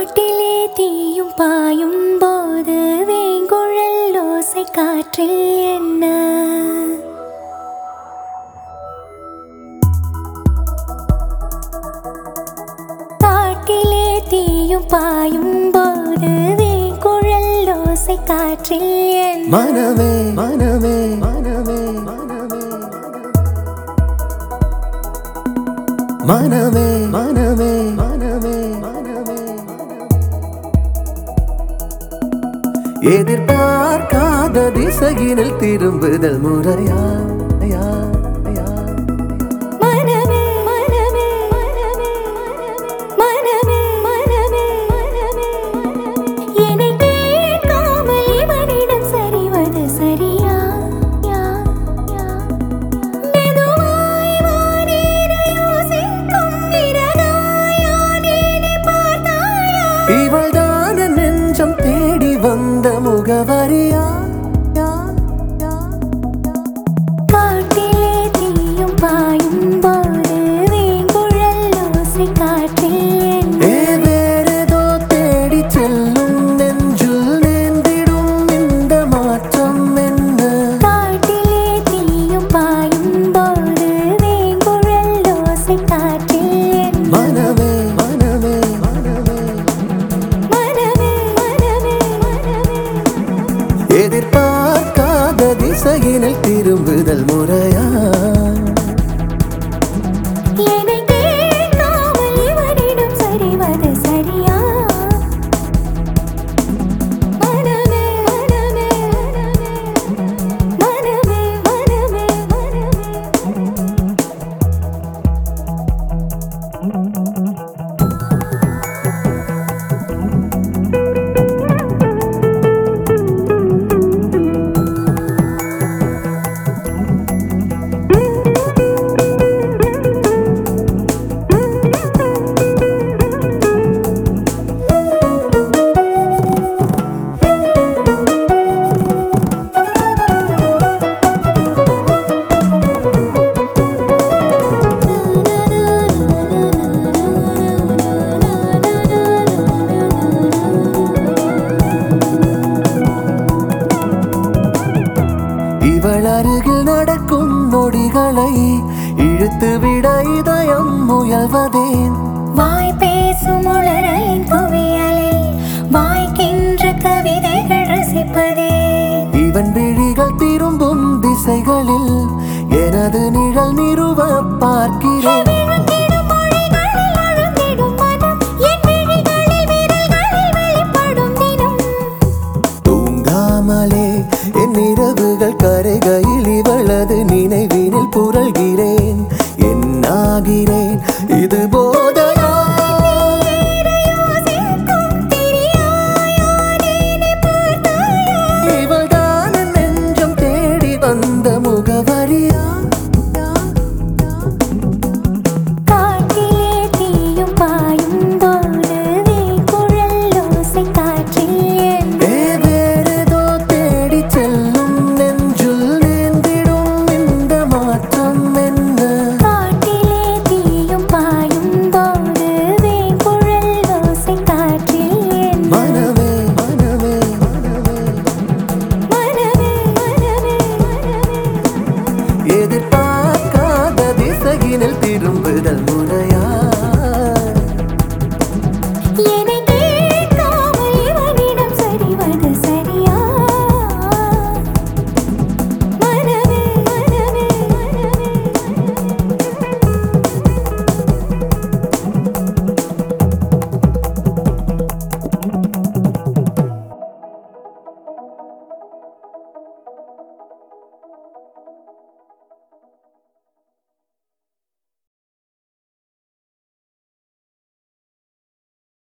காட்டிலே தீயும் பாயும் போது வேங்குழல் ஓசை காற்றில் என்ன காட்டிலே தீயும் பாயும் போது வேங்குழல் ஓசை காற்றில் என்ன மனமே மனமே மனமே மனமே மனமே மனமே மனமே எதிர்பார்க்காத திசையினில் திரும்புதல் முறையா யா, யா, மனமே மனமே மனமே மனமே மனமே மனமே என்னை கேட்காமல் இவனிடம் சரிவது சரியா யா யா மெதுவாய் வானேற யோசிக்கும் பிறகாயா நீனை பார்த்தாயா இவள்தான நெஞ்சம் தேடி வந்த முகவரியா யா, யா, காட்டிலே தீயும் பாயும் போது வேங்குழல் ஓசை காற்றில் ஏ வேறேதோ தேடி செல்லும் நெஞ்சில் நேர்ந்திடும் இந்த மாற்றம் என்ன காட்டிலே தீயும் பாயும் போது வேங்குழல் ஓசை காற்றில் மனமே மனமே மனமே மனமே மனமே மனமே எதிர்பார்க்காத திசையினில் திரும்புதல் முறையா என்னை கேட்காமல் இவனிடம் சரிவது சரியா மனமே மனமே மனமே மனமே மனமே இவள் அருகில் நடக்கும் நொடிகளை இழுத்துவிட இதயம் முயல்வதேன் வாய் பேசும் உளறலின் குவியலில் வாய்க்கின்ற கவிதைகள் ரசிப்பதே இவன் விழிகள் திரும்பும் திசைகளில் எனது நிழல் நிறுவ பார்க்கிறேன் விழுந்திடும் மொழிகளில் அழுந்திடும் மனம் என் விழிகளில் விரல்களில் வெளிப்படும் தினம் தூங்காமலே என் இரவுகள் கரைகையில் இவளது நினைவினில் புரள்கிறேன் என்னாகிறேன்